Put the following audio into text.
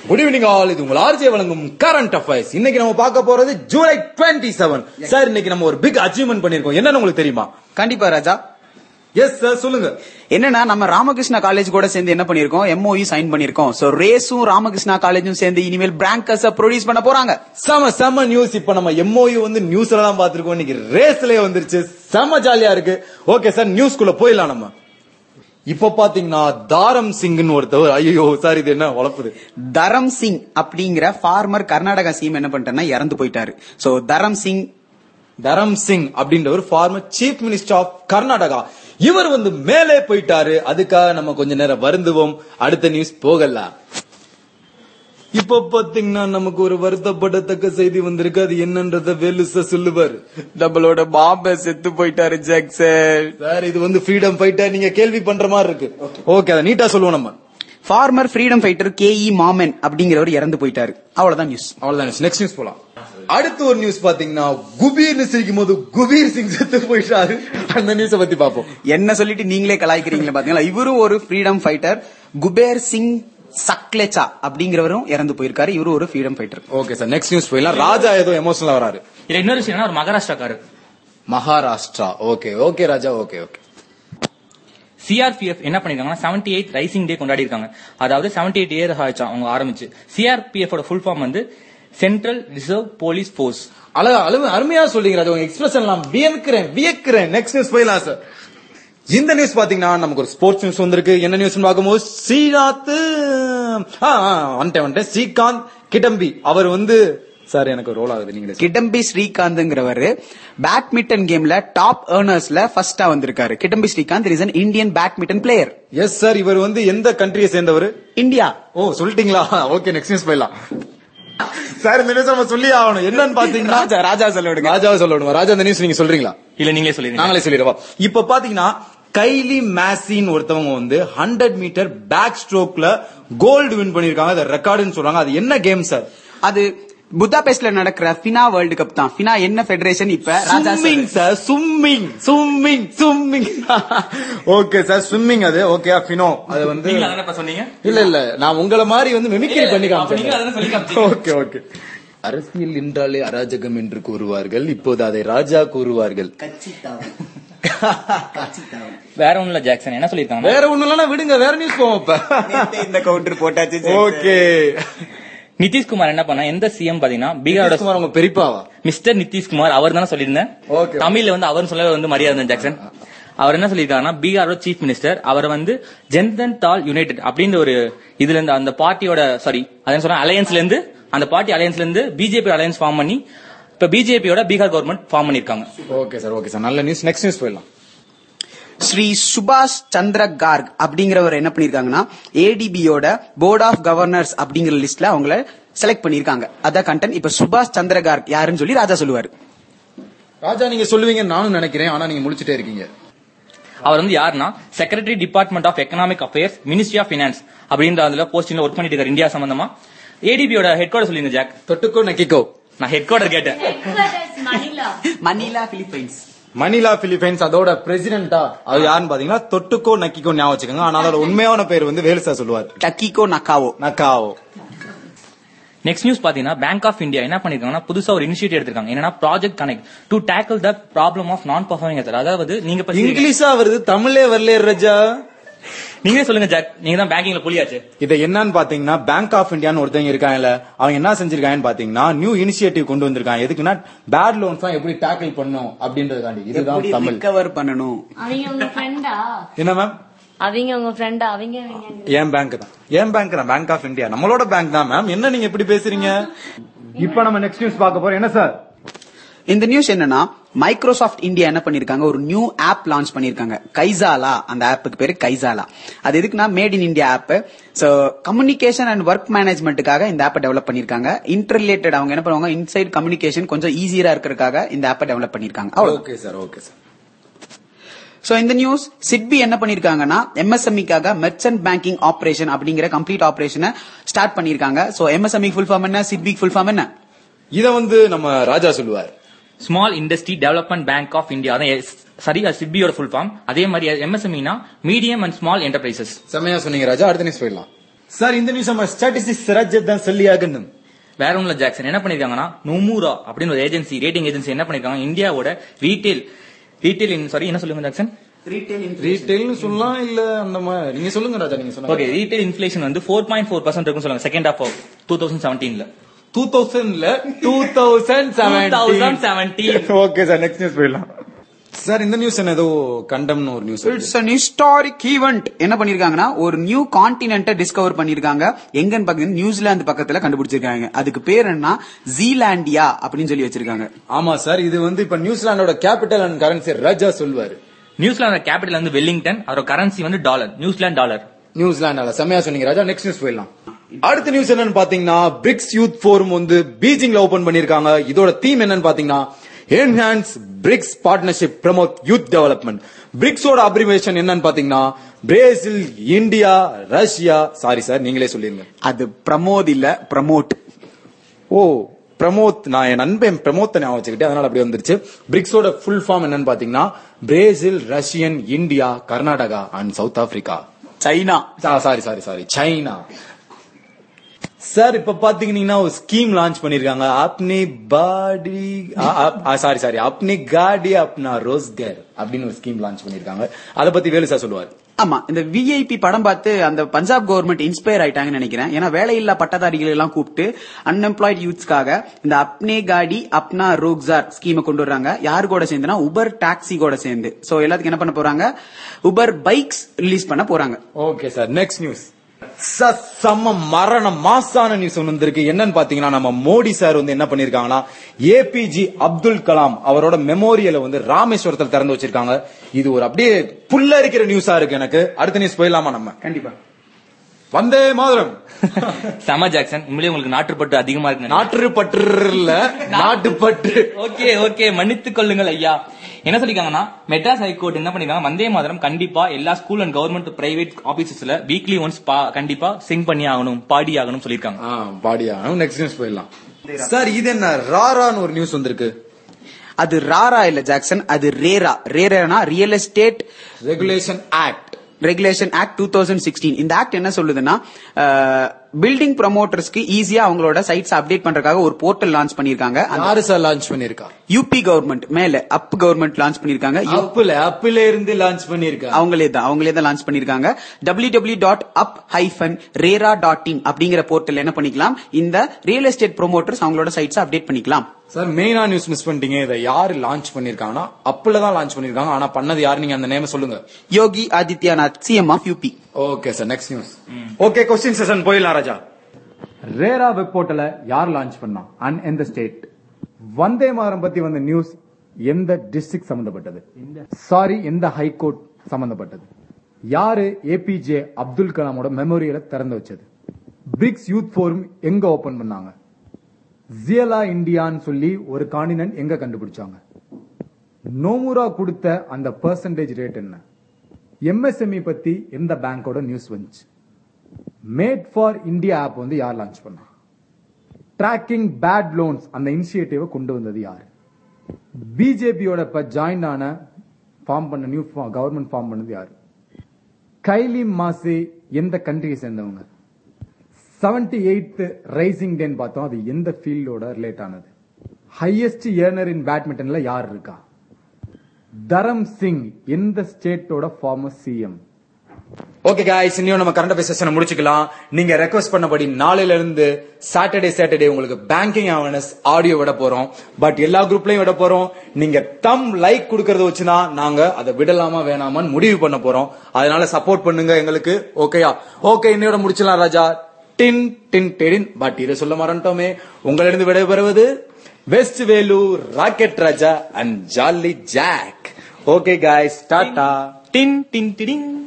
Good evening all இது உங்கள் RJ வழங்கும் கரண்ட் அஃபேர்ஸ் இன்னைக்கு நம்ம பார்க்க போறது ஜூலை டுவெண்ட்டி செவன் சார் இன்னைக்கு நம்ம ஒரு பிக் அச்சீவ்மெண்ட் பண்ணிருக்கோம் என்னன்னு உங்களுக்கு தெரியுமா கண்டிப்பா ராஜா எஸ் சார் சொல்லுங்க என்னன்னா நம்ம ராமகிருஷ்ணா காலேஜ் கூட சேர்ந்து என்ன பண்ணிருக்கோம் எம்ஓஇ சைன் பண்ணிருக்கோம் சோ ரேஸும் ராமகிருஷ்ணா காலேஜும் சேர்ந்து இனிமேல் பிராங்கர்ஸ் ப்ரொடியூஸ் பண்ண போறாங்க செம செம நியூஸ் இப்ப நம்ம எம்ஓயு வந்து நியூஸ்ல தான் பாத்துருக்கோம் இன்னைக்கு ரேஸ்லயே வந்துருச்சு செம ஜாலியா இருக்கு ஓகே சார் நியூஸ்க்குள்ள போயிடலாம் நம்ம இப்ப பாத்தீங்கன்னா தாரம் சிங்னு ஒருத்தவர் ஐயோ சார் இது என்ன வளர்ப்புது தரம் சிங் அப்படிங்கிற ஃபார்மர் கர்நாடகா சிஎம் என்ன பண்ணிட்டாருன்னா இறந்து போயிட்டாரு சோ தரம் சிங் தரம் சிங் அப்படின்றவர் former chief minister of Karnataka இவர் வந்து மேலே போயிட்டாரு அதுக்காக நம்ம கொஞ்ச நேரம் வருந்துவோம் அடுத்த நியூஸ் போகல இப்ப பாத்தீங்கன்னா நமக்கு ஒரு வருத்தப்படத்தக்க செய்தி வந்திருக்கு அது என்னன்றத வெலுச சொல்லுவார் நம்மளோட பாம்பே செத்து போயிட்டாரு ஜாக்சன் சார் இது வந்து ஃப்ரீடம் ஃபைட்டர் நீங்க கேள்வி பண்ற மாதிரி இருக்கு ஓகே அதை நீட்டா சொல்லுவோம் நம்ம former freedom fighter K E Mammen அப்படிங்கிறவர் இறந்து போயிட்டாரு அவ்வளவுதான் நியூஸ் அவ்வளவுதான் நெக்ஸ்ட் நியூஸ் போலாம் அடுத்து ஒரு நியூஸ் பாத்தீங்கன்னா குபீர்னு சிரிக்கும் போது குபீர் சிங் செத்து போயிட்டாரு அந்த நியூஸ பத்தி பாப்போம் என்ன சொல்லிட்டு நீங்களே கலாய்க்கிறீங்களா பாத்தீங்களா இவரும் ஒரு ஃப்ரீடம் ஃபைட்டர் குபேர் சிங் சக்லேச்சா அப்படிங்கிறவரும் இறந்து போயிருக்காரு இவரும் ஒரு freedom fighter okay sir next news போயிடலாம் ராஜா ஏதோ எமோஷனலா வராரு இதுல இன்னொரு விஷயம் என்னன்னா ஒரு மகாராஷ்டிராக்காரு Maharashtra okay okay Raja okay okay CRPF என்ன பண்ணிருக்காங்கன்னா செவன்டி எயிட் ரைசிங் டே கொண்டாடி இருக்காங்க அதாவது செவன்டி எயிட் இயர் ஆச்சு அவங்க ஆரம்பிச்சு சிஆர்பிஎஃப் ஃபுல் ஃபார்ம் வந்து சென்ட்ரல் ரிசர்வ் போலீஸ் ஃபோர்ஸ் அழகா அழகு அருமையா சொல்றீங்க ராஜா உங்க எக்ஸ்பிரஷன் நான் வியக்கிறேன் வியக்கிறேன் நெக்ஸ்ட் நியூஸ் போயிடலாம் சார் இந்த நியூஸ் பாத்தீங்கன்னா நமக்கு ஒரு ஸ்போர்ட்ஸ் நியூஸ் வந்திருக்கு என்ன நியூஸ் பார்க்கும்போது ஸ்ரீநாத் ஆ, ஆ, வந்துட்டேன் வந்துட்டேன் ஸ்ரீகாந்த் கிடம்பி அவர் வந்து சார் எனக்கு ரோல் ஆகுது நீங்க கிடம்பி ஸ்ரீகாந்த்ங்கிறவர் பேட்மிண்டன் கேம்ல டாப் ஏர்னர்ஸ்ல ஃபர்ஸ்டா வந்திருக்காரு Kidambi Srikanth is an Indian badminton player yes sir இவர் வந்து எந்த கண்ட்ரியை சேர்ந்தவர் இந்தியா ஓ சொல்லிட்டீங்களா ஓகே நெக்ஸ்ட் நியூஸ் போயிடலாம் சார் இந்த நியூஸ் நம்ம சொல்லி ஆகணும் என்னன்னு பாத்தீங்கன்னா ராஜா ராஜா சொல்ல விடுங்க ராஜாவை சொல்லணும் ராஜா இந்த நியூஸ் நீங்க சொல்றீங்களா இல்ல நீங்களே சொல்லிருங்க நாங்களே சொல்லிடுவா இப்ப பாத்தீங்கன்னா கைலி மேசின் ஒருத்தவங்க வந்து ஹண்ட்ரட் மீட்டர் பேக் ஸ்ட்ரோக்ல கோல்டு வின் பண்ணிருக்காங்க அது ரெக்கார்டுன்னு சொல்றாங்க அது என்ன கேம் சார் அது புத்தாபெஸ்ட்ல நடக்கிற ஃபினா வேர்ல்டு கப் தான் ஃபினா என்ன ஃபெடரேஷன் இப்ப ராஜா ஸ்விம்மிங் சொல்லு. Sir swimming swimming swimming okay sir swimming அது ஓகே ஃபினோ அது வந்து நீங்க அதானே இப்ப சொன்னீங்க இல்ல இல்ல நான் உங்கள மாதிரி வந்து மிமிக்ரி பண்ணி அப்ப நீங்க அதானே சொல்லி காமிச்சீங்க. ஓகே ஓகே அரசியல் என்றாலே அராஜகம் என்று கூறுவார்கள் இப்போது அதை ராஜா கூறுவார்கள் வேற ஒண்ணும் இல்ல ஜாக்சன் என்ன சொல்லிருக்காங்க வேற ஒண்ணு இல்லனா விடுங்க வேற நியூஸ் போவோம் இப்ப நேத்தே இந்த கவுண்டர் போட்டாச்சு ஓகே நிதிஷ்குமார் என்ன பண்ணா எந்த சிஎம் பாத்தீங்கன்னா பீகாரோட குமார் உங்க பெரியப்பாவா மிஸ்டர் நிதிஷ்குமார் அவர் தானே சொல்லியிருந்தேன் Okay. தமிழ்ல வந்து அவர் சொல்ல வந்து மரியாதை இருந்தது ஜாக்சன் அவர் என்ன சொல்லியிருக்காருன்னா பீகாரோட சீஃப் மினிஸ்டர் அவர் வந்து ஜன்தன் தால் யுனைடெட் அப்படின்ற ஒரு இதுல இருந்து அந்த பார்ட்டியோட சாரி அதான் சொல்றேன் அலையன்ஸ்ல இருந்து அந்த பார்ட்டி அலையன்ஸ்ல இருந்து பிஜேபி அலையன்ஸ் ஃபார்ம் பண்ணி இப்ப பிஜேபியோட பீகார் கவர்மெண்ட் ஃபார்ம் பண்ணிருக்காங்க ஓகே சார் ஓகே சார் நல்ல நியூஸ் நெக்ஸ்ட் நியூஸ் போயிடலாம் ஸ்ரீ சுபாஷ் சந்திர கார்க் அப்படிங்கிறவர் என்ன பண்ணிருக்காங்கன்னா ஏடிபியோட போர்ட் ஆஃப் கவர்னர்ஸ் அப்படிங்கிற லிஸ்ட்ல அவங்கள செலக்ட் பண்ணிருக்காங்க அதான் கண்டென்ட் இப்ப சுபாஷ் சந்திர கார்க் யாருன்னு சொல்லி ராஜா சொல்லுவாரு ராஜா நீங்க சொல்லுவீங்கன்னு நானும் நினைக்கிறேன் ஆனா நீங்க முடிச்சிட்டே இருக்கீங்க அவர் வந்து யாருன்னா secretary department of economic affairs ministry of finance அப்படின்ற அதுல போஸ்டிங்ல ஒர்க் பண்ணிட்டு இருக்காரு இந்தியா சம்பந்தமா ஏடிபியோட ஹெட் குவார்டர் சொல்லிருங்க ஜாக் தொட்டுக்கோ நக்கிக்கோ நான் ஹெட் குவார்டர் கேட்டேன் Manila. Manila Philippines Manila Philippines அதோட பிரசிடென்டா அது யாருன்னு பாத்தீங்கன்னா தொட்டுக்கோ நக்கிக்கோ ஞாபகம் வச்சுக்கோங்க ஆனா அதோட உண்மையான பேர் வந்து வேலுசா சொல்லுவார் டக்கிகோ நக்காவோ நக்காவோ நெக்ஸ்ட் நியூஸ் பாத்தீங்கன்னா பேங்க் ஆஃப் இந்தியா என்ன பண்ணிருக்காங்கன்னா புதுசா ஒரு இனிஷியேட்டிவ் எடுத்திருக்காங்க என்னன்னா project connect to tackle the problem of non performing அதாவது நீங்க இப்ப இங்கிலீஷா வருது தமிழே வரல ரஜா நீங்களே சொல்லுங்க ஜாக் நீங்க தான் பேங்கிங்ல புலியாச்சு இதை என்னன்னு பாத்தீங்கன்னா பேங்க் ஆஃப் இந்தியான்னு ஒருத்தவங்க இருக்காங்கல்ல அவங்க என்ன செஞ்சிருக்காங்கன்னு பாத்தீங்கன்னா நியூ இனிஷியேட்டிவ் கொண்டு வந்திருக்காங்க எதுக்குன்னா பேட் லோன்ஸ் தான் எப்படி டேக்கிள் பண்ணும் அப்படின்றதுக்காண்டி இதுதான் எப்படி தமிழ் ரிகவர் பண்ணணும் அவங்க உங்க ஃப்ரெண்டா என்ன மேம் அவங்க உங்க ஃப்ரெண்டா அவங்க அவங்க என் பேங்க் தான் என் பேங்க் தான் பேங்க் ஆஃப் இந்தியா நம்மளோட பேங்க் தான் மேம் என்ன நீங்க இப்படி பேசுறீங்க இப்ப நம்ம நெக்ஸ்ட் நியூஸ் பார்க்க போறோம் என்ன சார் இந்த நியூஸ் என்னன்னா மைக்ரோசாஃப்ட் இந்தியா என்ன பண்ணிருக்காங்க ஒரு நியூ ஆப் லான்ச் பண்ணிருக்காங்க கைசாலா அந்த ஆப்புக்கு பேரு கைசாலா அது எதுக்குன்னா made in India app so communication and work மேனேஜ்மெண்ட்டுக்காக இந்த ஆப்பை டெவலப் பண்ணிருக்காங்க இன்டர்ரிலேட்டட் அவங்க என்ன பண்ணுவாங்க இன்சைட் கம்யூனிகேஷன் கொஞ்சம் ஈஸியா இருக்கிறதுக்காக இந்த ஆப்பை டெவலப் பண்ணிருக்காங்க அவ்வளவு okay sir okay sir so இந்த நியூஸ் சிட்பி என்ன பண்ணிருக்காங்கன்னா எம்எஸ்எம்இக்காக மெர்ச்சன்ட் பேங்கிங் ஆபரேஷன் அப்படிங்கிற கம்ப்ளீட் ஆபரேஷனை ஸ்டார்ட் பண்ணிருக்காங்க சோ எம்எஸ்எம்இ ஃபுல் ஃபார்ம் என்ன சிட்பி ஃபுல் ஃபார்ம் என்ன இத வந்து நம்ம ராஜா சொல்லுவார் small industry development bank of India தான் எஸ்- சரி சிபியோட ஃபுல் ஃபார்ம் அதே மாதிரி எம்எஸ்எம்இனா மீடியம் அண்ட் ஸ்மால் என்டர்பிரைசஸ் செம்மையா சொன்னீங்க ராஜா அடுத்த நியூஸ் போயிடலாம் சார் இந்த நியூஸ் நம்ம ஸ்டாட்டிஸ்டிக்ஸ் ரஜத் தான் சொல்லி ஆகணும் வேற ஒண்ணுல ஜாக்சன் என்ன பண்ணிருக்காங்கன்னா நொமூரா அப்படின்னு ஒரு ஏஜென்சி ரேட்டிங் ஏஜென்சி என்ன பண்ணிருக்காங்க இந்தியாவோட ரீட்டைல் ரீட்டைல் சாரி என்ன சொல்லுங்க ஜாக்சன் ரீட்டைல்னு சொல்லலாம் இல்ல அந்த மாதிரி நீங்க சொல்லுங்க ராஜா நீங்க ஓகே சொன்ன ரீட்டைல் இன்ஃபிளேஷன் வந்து ஃபோர் பாயிண்ட் ஃபோர் பர்சன்ட் இருக்கும் சொல்லுங்க செகண்ட் ஆஃப் டூ தௌசண்ட் செவன்டீன்ல டூ தௌசண்ட்ல two thousand seventeen okay sir next news போயிடலாம் சார் இந்த நியூஸ் என்ன ஏதோ கண்டம்னு ஒரு news it's an historic event என்ன பண்ணிருக்காங்கன்னா ஒரு நியூ கான்டினென்ட்டை டிஸ்கவர் பண்ணிருக்காங்க எங்கன்னு பாத்தீங்கன்னா நியூசிலாந்து பக்கத்துல கண்டுபிடிச்சிருக்காங்க அதுக்கு பேர் என்ன ஜீலாண்டியா அப்படின்னு சொல்லி வச்சிருக்காங்க ஆமா சார் இது வந்து இப்ப நியூசிலாந்தோட கேபிட்டல் அண்ட் கரன்சி ராஜா சொல்வாரு நியூசிலாந்து கேபிட்டல் வந்து வெல்லிங்டன் அவரோட கரன்சி வந்து டாலர் நியூசிலாந்து டாலர் நியூசிலாந்தால செம்மையா சொன்னீங்க ராஜா நெக்ஸ்ட் நியூஸ் போயிடலாம் அடுத்த நியூஸ் என்னன்னு பாத்தீங்கன்னா பிரிக்ஸ் யூத் ஃபோரம் வந்து பீஜிங்ல ஓபன் பண்ணிருக்காங்க இதோட தீம் என்னன்னு பாத்தீங்கன்னா enhance BRICS partnership promote youth development பிரிக்ஸோட அப்ரிவேஷன் என்னன்னு பாத்தீங்கன்னா Brazil India Russia sorry sir நீங்களே சொல்லிருங்க அது பிரமோத் இல்ல பிரமோட் ஓ பிரமோத் நான் என் நண்பன் பிரமோத் ஞாபகம் வச்சுக்கிட்டே அதனால அப்படி வந்துருச்சு பிரிக்ஸோட ஃபுல் ஃபார்ம் என்னன்னு பாத்தீங்கன்னா Brazil Russian India Karnataka and South Africa China sorry sorry sorry China sir இப்ப பாத்தீங்கன்னா ஒரு ஸ்கீம் லான்ச் பண்ணிருக்காங்க அப்னி பாடி சாரி சாரி அப்னி காடி அப்னா ரோஸ்கர் அப்படின்னு ஒரு ஸ்கீம் லான்ச் பண்ணிருக்காங்க அத பத்தி வேலு சார் சொல்லுவார் ஆமா இந்த விஐபி படம் பார்த்து அந்த பஞ்சாப் கவர்மெண்ட் இன்ஸ்பயர் ஆயிட்டாங்கன்னு நினைக்கிறேன் ஏன்னா வேலையில்லா பட்டதாரிகள் எல்லாம் கூப்பிட்டு அன்எம்ப்ளாய்ட் யூத்ஸ்க்காக இந்த அப்னே காடி அப்னா ரோக்ஸார் ஸ்கீமை கொண்டு வர்றாங்க யாரு கூட சேர்ந்துனா உபர் டாக்ஸி கூட சேர்ந்து சோ எல்லாத்துக்கும் என்ன பண்ண போறாங்க உபர் பைக்ஸ் ரிலீஸ் பண்ண போறாங்க ஓகே சார் நெக்ஸ்ட் நியூஸ் செம்ம மரண மாசான நியூஸ் ஒன்று வந்திருக்கு என்னன்னு பாத்தீங்கன்னா நம்ம மோடி சார் வந்து என்ன பண்ணிருக்காங்கன்னா ஏபிஜி அப்துல் கலாம் அவரோட மெமோரியலை வந்து ராமேஸ்வரத்தில் திறந்து வச்சிருக்காங்க இது ஒரு அப்படியே புல்லரிக்கிற நியூஸா இருக்கு எனக்கு அடுத்த நியூஸ் போயிடலாமா நம்ம கண்டிப்பா வந்தே மாதிரம் செம ஜாக்சன் உண்மையிலேயே உங்களுக்கு நாட்டுப்பட்டு அதிகமா இருக்கு நாட்டு பற்று இல்ல நாட்டு பற்று ஓகே ஓகே மன்னித்துக் கொள்ளுங்கள் ஐயா என்ன சொல்லிருக்காங்கன்னா மெட்ராஸ் ஹைகோர்ட் என்ன பண்ணிருக்காங்க வந்தே மாதரம் கண்டிப்பா எல்லா ஸ்கூல் அண்ட் கவர்மெண்ட் பிரைவேட் ஆபீசஸ்ல வீக்லி ஒன்ஸ் கண்டிப்பா சிங் பண்ணி ஆகணும் பாடி ஆகணும் சொல்லிருக்காங்க ஆ பாடியா நெக்ஸ்ட் நியூஸ் போயிடலாம் சார் இது என்ன ராரான்னு ஒரு நியூஸ் வந்திருக்கு அது ராரா இல்ல ஜாக்சன் அது ரேரா ரேரானா real estate regulation act regulation act two thousand sixteen இந்த ஆக்ட் என்ன சொல்லுதுன்னா பில்டிங் ப்ரமோட்டர்ஸ்க்கு ஈஸியா அவங்களோட சைட்ஸ் அப்டேட் பண்றதுக்காக ஒரு போர்ட்டல் லான்ச் பண்ணிருக்காங்க யாரு சார் லான்ச் பண்ணிருக்கா யூபி கவர்மெண்ட் மேல அப் கவர்மெண்ட் லான்ச் பண்ணிருக்காங்க அப்புல அப்புல இருந்து லான்ச் பண்ணிருக்கா அவங்களே தான் அவங்களே தான் லான்ச் பண்ணிருக்காங்க W W dot UP hyphen RERA dot in அப்படிங்கிற போர்ட்டல் என்ன பண்ணிக்கலாம் இந்த ரியல் எஸ்டேட் ப்ரொமோட்டர்ஸ் அவங்களோட சைட்ஸ் அப்டேட் பண்ணிக்கலாம் சார் மெயினா நியூஸ் மிஸ் பண்ணிட்டீங்க இதை யாரு லான்ச் பண்ணிருக்காங்கன்னா அப்புல தான் லான்ச் பண்ணிருக்காங்க ஆனா பண்ணது யாரு நீங்க அந்த நேம சொல்லுங்க Yogi Adityanath CM of UP okay sir next news okay question session போயிடலாம் ராஜா ரேரா வெப் போர்ட்டல யார் லான்ச் பண்ணா அண்ட் எந்த ஸ்டேட் வந்தே மாதரம் பத்தி வந்த நியூஸ் எந்த டிஸ்ட்ரிக்ட் சம்பந்தப்பட்டது சாரி எந்த ஹைகோர்ட் சம்பந்தப்பட்டது யாரு ஏபிஜே அப்துல் கலாமோட மெமோரியலை திறந்து வச்சது பிரிக்ஸ் யூத் ஃபோரம் எங்க ஓபன் பண்ணாங்க ஜியலா இந்தியான்னு சொல்லி ஒரு காண்டினென்ட் எங்க கண்டுபிடிச்சாங்க நோமுரா கொடுத்த அந்த பெர்சன்டேஜ் ரேட் என்ன எம்எஸ்எம்இ பத்தி எந்த பேங்கோட நியூஸ் வந்துச்சு மேட் ஃபார் இந்தியா ஆப் வந்து யார் லான்ச் பண்ணா ட்ராக்கிங் பேட் லோன்ஸ் அந்த இனிஷியேட்டிவை கொண்டு வந்தது யார் பிஜேபியோட இப்ப ஜாயின் ஆன ஃபார்ம் பண்ண நியூ கவர்மெண்ட் ஃபார்ம் பண்ணது யாரு கைலி மாசே எந்த கண்ட்ரியை சேர்ந்தவங்க செவன்டி எயித் ரைசிங் டேன்னு பார்த்தோம் அது எந்த ஃபீல்டோட ரிலேட் ஆனது ஹையஸ்ட் ஏர்னர் இன் பேட்மிண்டன்ல யார் இருக்கா தரம் சிங் எந்த ஸ்டேட்டோட ஃபார்மர் சிஎம் ஓகே காய்ஸ் இன்னும் நம்ம கரண்ட் அஃபேர் செஷனை முடிச்சுக்கலாம் நீங்க ரெக்வஸ்ட் பண்ணபடி நாளையில இருந்து சாட்டர்டே சாட்டர்டே உங்களுக்கு பேங்கிங் அவேர்னஸ் ஆடியோ விட போறோம் பட் எல்லா குரூப்லயும் விட போறோம் நீங்க தம் லைக் கொடுக்கறத வச்சுனா நாங்க அதை விடலாமா வேணாமான்னு முடிவு பண்ண போறோம் அதனால சப்போர்ட் பண்ணுங்க எங்களுக்கு ஓகேயா ஓகே இன்னையோட முடிச்சலாம் ராஜா டின் டின் டெடின் பட் இதை சொல்ல மறந்துட்டோமே உங்களிடம் விடைபெறுவது west Vellore rocket Raja and jolly Jack okay guys டாடா டின் டின் டிடிங்